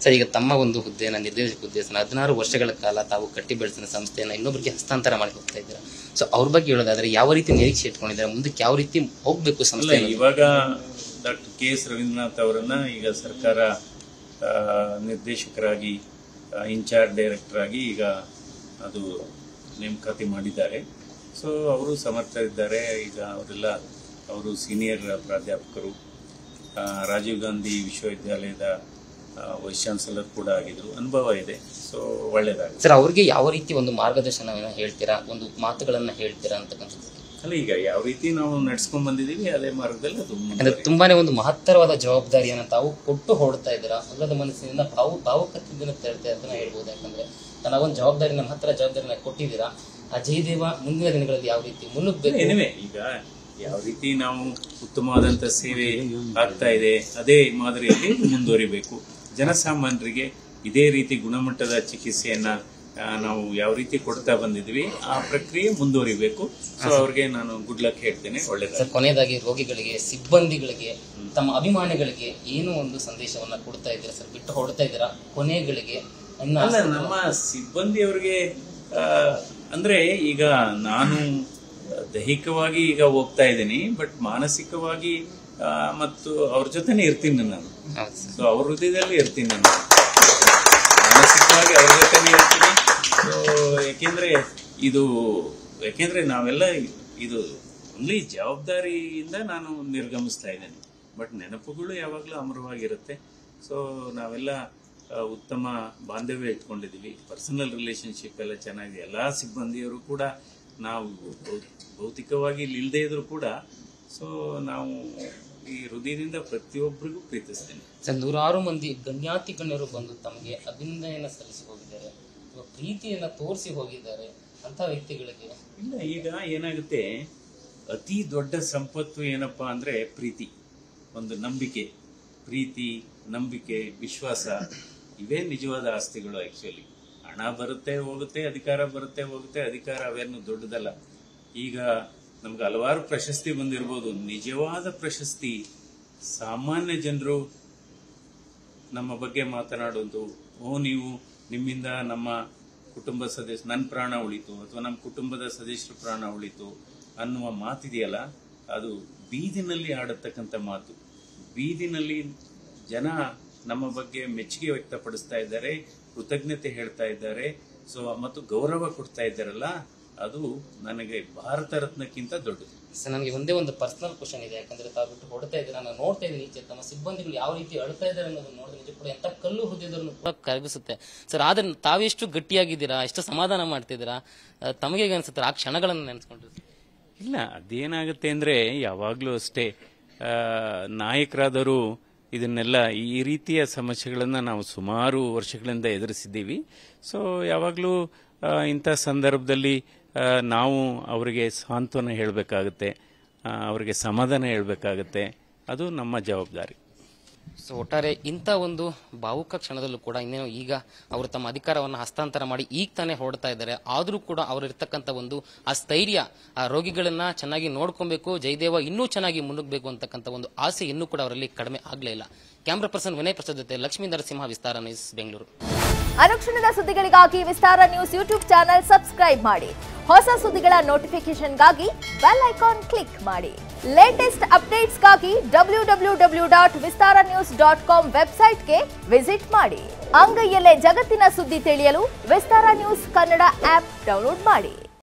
Sir ಈಗ ತಮ್ಮ ಒಂದು ಹುದ್ದೆನ ನಿರ್ದೇಶಕ ಹುದ್ದೆನ ಹದಿನಾರು ವರ್ಷಗಳ ಕಾಲ ತಾವು ಕಟ್ಟಿ ಬೆಳೆಸಿದ ಸಂಸ್ಥೆಯನ್ನ ಇನ್ನೊಬ್ಬರಿಗೆ ಹಸ್ತಾಂತರ ಮಾಡಿ ಹೋಗ್ತಾ ಇದ್ದೀರಾ ಸೊ ಅವ್ರ ಬಗ್ಗೆ ಹೇಳೋದಾದ್ರೆ ಯಾವ ರೀತಿ ನಿರೀಕ್ಷೆ ಇಟ್ಕೊಂಡಿದ್ದಾರೆ ಮುಂದಕ್ಕೆ ಯಾವ ರೀತಿ ಹೋಗ್ಬೇಕು ಅಲ್ಲ ಸಂಸ್ಥೆ ಅನ್ನೋದು? ಇವಾಗ ಡಾಕ್ಟರ್ ಕೆ ಎಸ್ ರವೀಂದ್ರನಾಥ್ ಅವರನ್ನ ಈಗ ಸರ್ಕಾರ ಆ, ನಿರ್ದೇಶಕರಾಗಿ ಇನ್ಚಾರ್ಜ್ ಡೈರೆಕ್ಟರ್ ಆಗಿ ಈಗ ಅದು ನೇಮಕಾತಿ ಮಾಡಿದ್ದಾರೆ ಸೊ ಅವರು ಸಮರ್ಥರಿದ್ದಾರೆ ಈಗ ಅವರೆಲ್ಲ ಅವರು ಸೀನಿಯರ್ ಪ್ರಾಧ್ಯಾಪಕರು ಆ, ರಾಜೀವ್ ಗಾಂಧಿ ವಿಶ್ವವಿದ್ಯಾಲಯದ ವೈಸ್ ಚಾನ್ಸಲರ್ ಕೂಡ ಆಗಿದ್ರು ಅನುಭವ ಇದೆ ಸೊ ಒಳ್ಳೇದಾಗಿದೆ ಸರ್ ಅವ್ರಿಗೆ ಯಾವ ರೀತಿ ಒಂದು ಮಾರ್ಗದರ್ಶನವನ್ನ ಹೇಳ್ತೀರಾ ಒಂದು ಮಾತುಗಳನ್ನ ಹೇಳ್ತೀರಾ ಅಂತಕ್ಕಂಥದ್ದು ಅಲ್ಲ ಈಗ ಯಾವ ರೀತಿ ನಾವು ನಡ್ಸ್ಕೊಂಡ್ ಬಂದಿದೀವಿ ಅದೇ ಮಾರ್ಗದಲ್ಲಿ ಅದು ಅಂದ್ರೆ ಮುಂದುವರಿಯುತ್ತೆ. ತುಂಬಾನೇ ಒಂದು ಮಹತ್ತರವಾದ ಜವಾಬ್ದಾರಿಯನ್ನ ತಾವು ಕೊಟ್ಟು ಹೊರಡ್ತಾ ಇದ್ದೀರಾ ಅಲ್ಲದ ಮನಸ್ಸಿನಿಂದ ಭಾವು ಭಾವುಕತೆಯಿಂದ ತೇಳ್ತಾ ಅದನ್ನ ಹೇಳ್ಬೋದು ಯಾಕಂದ್ರೆ ತನ್ನ ಒಂದು ಜವಾಬ್ದಾರಿ ನಮ್ಮ ಹತ್ರ ಜವಾಬ್ದಾರಿನ ಕೊಟ್ಟಿದ್ದೀರಾ ಆ ಜಯದೇವ ಮುಂದಿನ ದಿನಗಳಲ್ಲಿ ಯಾವ ರೀತಿ ಮುನ್ನುಗ್ಬೇಕು ಎನಿವೆ ಈಗ ಯಾವ ರೀತಿ ನಾವು ಉತ್ತಮವಾದಂತ ಸೇವೆ ಆಗ್ತಾ ಇದೆ ಅದೇ ಮಾದರಿಯಲ್ಲಿ ಮುಂದುವರಿಬೇಕು ಜನಸಾಮಾನ್ಯರಿಗೆ ಇದೇ ರೀತಿ ಗುಣಮಟ್ಟದ ಚಿಕಿತ್ಸೆಯನ್ನ ಆ, ನಾವು ಯಾವ ರೀತಿ ಕೊಡ್ತಾ ಬಂದಿದ್ವಿ ಆ ಪ್ರಕ್ರಿಯೆ ಮುಂದುವರಿಬೇಕು ಸೊ ಅವ್ರಿಗೆ ನಾನು ಗುಡ್ ಲಕ್ ಹೇಳ್ತೇನೆ ಒಳ್ಳೇದಾಗಿ ಸರ್ ಕೊನೆಯದಾಗಿ ರೋಗಿಗಳಿಗೆ ಸಿಬ್ಬಂದಿಗಳಿಗೆ ತಮ್ಮ ಅಭಿಮಾನಿಗಳಿಗೆ ಏನು ಒಂದು ಸಂದೇಶವನ್ನ ಕೊಡ್ತಾ ಇದ್ದೀರಾ ಸರ್ ಬಿಟ್ಟು ಹೊರಡ್ತಾ ಇದ್ದೀರಾ ಕೊನೆಗಳಿಗೆ ಇನ್ನ ಅಲ್ಲ ನಮ್ಮ ಸಿಬ್ಬಂದಿಯವರಿಗೆ ಆ, ಅಂದ್ರೆ ಈಗ ನಾನು ದೈಹಿಕವಾಗಿ ಈಗ ಹೋಗ್ತಾ ಇದ್ದೀನಿ ಬಟ್ ಮಾನಸಿಕವಾಗಿ ಆ, ಮತ್ತು ಅವ್ರ ಜೊತೆನೆ ಇರ್ತೀನಿ ನಾನು ಹೌದು ಸರ್. ಸೊ ಅವ್ರ ಹೃದಯದಲ್ಲಿ ಇರ್ತೀನಿ ನಾನು ಮಾನಸಿಕವಾಗಿ ಅವ್ರ ಜೊತೆನೆ ಇರ್ತೀನಿ ಸೊ ಯಾಕೆಂದ್ರೆ ಇದು ಯಾಕೆಂದ್ರೆ ನಾವೆಲ್ಲ ಇದು ಓನ್ಲಿ ಜವಾಬ್ದಾರಿಯಿಂದ ನಾನು ನಿರ್ಗಮಿಸ್ತಾ ಇದ್ದೇನೆ ಬಟ್ ನೆನಪುಗಳು ಯಾವಾಗಲೂ ಅಮರವಾಗಿರುತ್ತೆ ಸೊ ನಾವೆಲ್ಲ ಆ, ಉತ್ತಮ ಬಾಂಧವ್ಯ ಇಟ್ಕೊಂಡಿದ್ದೀವಿ ಪರ್ಸನಲ್ ರಿಲೇಶನ್ಶಿಪ್ ಎಲ್ಲ ಚೆನ್ನಾಗಿದೆ ಎಲ್ಲ ಸಿಬ್ಬಂದಿಯವರು ಕೂಡ ನಾವು ಭೌ- ಭೌತಿಕವಾಗಿ ಇಲ್ಲಿ ಇಲ್ಲದೆ ಇದ್ರು ಕೂಡ ಸೊ ನಾವು ಈ ಹೃದಯದಿಂದ ಪ್ರತಿಯೊಬ್ಬರಿಗೂ ಪ್ರೀತಿಸ್ತೇನೆ ಸರ್ ನೂರಾರು ಮಂದಿ ಗಣ್ಯಾತಿ ಗಣ್ಯರು ಬಂದು ತಮಗೆ ಅಭಿನಂದನೆಯನ್ನ ಸಲ್ಲಿಸಿ ಹೋಗಿದ್ದಾರೆ ಅಥವಾ ಪ್ರೀತಿಯನ್ನ ತೋರಿಸಿ ಹೋಗಿದ್ದಾರೆ ಅಂತ ವ್ಯಕ್ತಿಗಳಿಗೆ ಇಲ್ಲ ಈಗ ಏನಾಗುತ್ತೆ ಅತಿ ದೊಡ್ಡ ಸಂಪತ್ತು ಏನಪ್ಪಾ ಅಂದ್ರೆ ಪ್ರೀತಿ ಒಂದು ನಂಬಿಕೆ ಪ್ರೀತಿ ನಂಬಿಕೆ ವಿಶ್ವಾಸ ಇವೇ ನಿಜವಾದ ಆಸ್ತಿಗಳು ಆಕ್ಚುಲಿ ಹಣ ಬರುತ್ತೆ ಹೋಗುತ್ತೆ ಅಧಿಕಾರ ಬರುತ್ತೆ ಹೋಗುತ್ತೆ ಅಧಿಕಾರ ಅವೇನು ದೊಡ್ಡದಲ್ಲ ಈಗ ನಮ್ಗೆ ಹಲವಾರು ಪ್ರಶಸ್ತಿ ಬಂದಿರ್ಬೋದು ನಿಜವಾದ ಪ್ರಶಸ್ತಿ ಸಾಮಾನ್ಯ ಜನರು ನಮ್ಮ ಬಗ್ಗೆ ಮಾತನಾಡೋದು ಓ ನೀವು ನಿಮ್ಮಿಂದ ನಮ್ಮ ಕುಟುಂಬ ಸದಸ್ಯ ನನ್ನ ಪ್ರಾಣ ಉಳಿತು ಅಥವಾ ನಮ್ಮ ಕುಟುಂಬದ ಸದಸ್ಯರ ಪ್ರಾಣ ಉಳಿತು ಅನ್ನುವ ಮಾತಿದೆಯಲ್ಲ ಅದು ಬೀದಿನಲ್ಲಿ ಆಡತಕ್ಕಂಥ ಮಾತು ಬೀದಿನಲ್ಲಿ ಜನ ನಮ್ಮ ಬಗ್ಗೆ ಮೆಚ್ಚುಗೆ ವ್ಯಕ್ತಪಡಿಸ್ತಾ ಇದ್ದಾರೆ ಕೃತಜ್ಞತೆ ಹೇಳ್ತಾ ಇದ್ದಾರೆ ಸೊ ಮತ್ತು ಗೌರವ ಕೊಡ್ತಾ ಇದ್ದಾರಲ್ಲ ಅದು ನನಗೆ ಭಾರತ ರತ್ನಕ್ಕಿಂತ ದೊಡ್ಡದು ಸರ್ ನನಗೆ ಒಂದೇ ಒಂದು ಪರ್ಸನಲ್ ಕ್ವಶನ್ ಇದೆ ಯಾಕಂದ್ರೆ ತಾವು ಬಿಟ್ಟು ಹೊಡ್ತಾ ಇದ್ದೀರಾ ನಾನು ನೋಡ್ತಾ ಇದ್ದೀನಿ ಈಚೆ ತಮ್ಮ ಸಿಬ್ಬಂದಿಗಳು ಯಾವ ರೀತಿ ಅಳ್ತಾ ಇದ್ದಾರೆ ಅನ್ನೋದನ್ನ ನೋಡಿದ್ರೆ ನಿಜ ಕೂಡ ಎಂತ ಕಲ್ಲು ಹೃದಯದನ್ನು ಕೂಡ ಕರಗಿಸುತ್ತೆ ಸರ್ ಆದ್ರೆ ತಾವೆಷ್ಟು ಗಟ್ಟಿಯಾಗಿದ್ದೀರಾ ಎಷ್ಟು ಸಮಾಧಾನ ಮಾಡ್ತಿದ್ದೀರಾ ಆ, ತಮಗೆ ಹೇಗೆ ಅನ್ಸುತ್ತೆ ಆ ಕ್ಷಣಗಳನ್ನು ನೆನೆಸ್ಕೊಂಡ್ರೆ ಇಲ್ಲ ಅದೇನಾಗುತ್ತೆ ಅಂದ್ರೆ ಯಾವಾಗಲೂ ಅಷ್ಟೇ ಆ, ನಾಯಕರಾದವರು ಇದನ್ನೆಲ್ಲ ಈ ರೀತಿಯ ಸಮಸ್ಯೆಗಳನ್ನು ನಾವು ಸುಮಾರು ವರ್ಷಗಳಿಂದ ಎದುರಿಸಿದ್ದೀವಿ ಸೊ ಯಾವಾಗಲೂ ಇಂಥ ಸಂದರ್ಭದಲ್ಲಿ ಆ, ನಾವು ಅವರಿಗೆ ಸಾಂತ್ವನ ಹೇಳಬೇಕಾಗುತ್ತೆ ಅವರಿಗೆ ಸಮಾಧಾನ ಹೇಳಬೇಕಾಗುತ್ತೆ ಅದು ನಮ್ಮ ಜವಾಬ್ದಾರಿ ಸೊ ಒಟ್ಟಾರೆ ಇಂಥ ಒಂದು ಭಾವುಕ ಕ್ಷಣದಲ್ಲೂ ಕೂಡ ಇನ್ನೇನು ಈಗ ಅವರು ತಮ್ಮ ಅಧಿಕಾರವನ್ನು ಹಸ್ತಾಂತರ ಮಾಡಿ ಈಗ ತಾನೇ ಹೊರಡ್ತಾ ಇದ್ದಾರೆ ಆದರೂ ಕೂಡ ಅವರಿರ್ತಕ್ಕಂಥ ಒಂದು ಆ ಸ್ಥೈರ್ಯ ಆ ರೋಗಿಗಳನ್ನ ಚೆನ್ನಾಗಿ ನೋಡ್ಕೊಬೇಕು ಜಯದೇವ ಇನ್ನೂ ಚೆನ್ನಾಗಿ ಮುನ್ನುಗ್ಬೇಕು ಅಂತಕ್ಕಂಥ ಒಂದು ಆಸೆ ಇನ್ನೂ ಕೂಡ ಅವರಲ್ಲಿ ಕಡಿಮೆ ಆಗಲೇ ಇಲ್ಲ ಕ್ಯಾಮ್ರಾ ಪರ್ಸನ್ ವಿನಯ್ ಪ್ರಸಾದ್ ಜೊತೆ ಲಕ್ಷ್ಮೀ ನರಸಿಂಹ ವಿಸ್ತಾರ ನ್ಯೂಸ್ ಬೆಂಗಳೂರು ಅನುಕ್ಷಣದ ಸುದ್ದಿಗಳಿಗಾಗಿ Vistara news YouTube channel subscribe ಮಾಡಿ ಹೊಸ ಸುದ್ದಿಗಳ ನೋಟಿಫಿಕೇಶನ್ಗಾಗಿ ಬೆಲ್ ಐಕಾನ್ ಕ್ಲಿಕ್ ಮಾಡಿ ಲೇಟೆಸ್ಟ್ ಅಪ್ಡೇಟ್ಸ್ಗಾಗಿ W W W dot Vistara news dot com ವೆಬ್ಸೈಟ್ಗೆ ವಿಸಿಟ್ ಮಾಡಿ ಅಂಗೈಯಲ್ಲೇ ಜಗತ್ತಿನ ಸುದ್ದಿ ತಿಳಿಯಲು Vistara news Kannada app download ಮಾಡಿ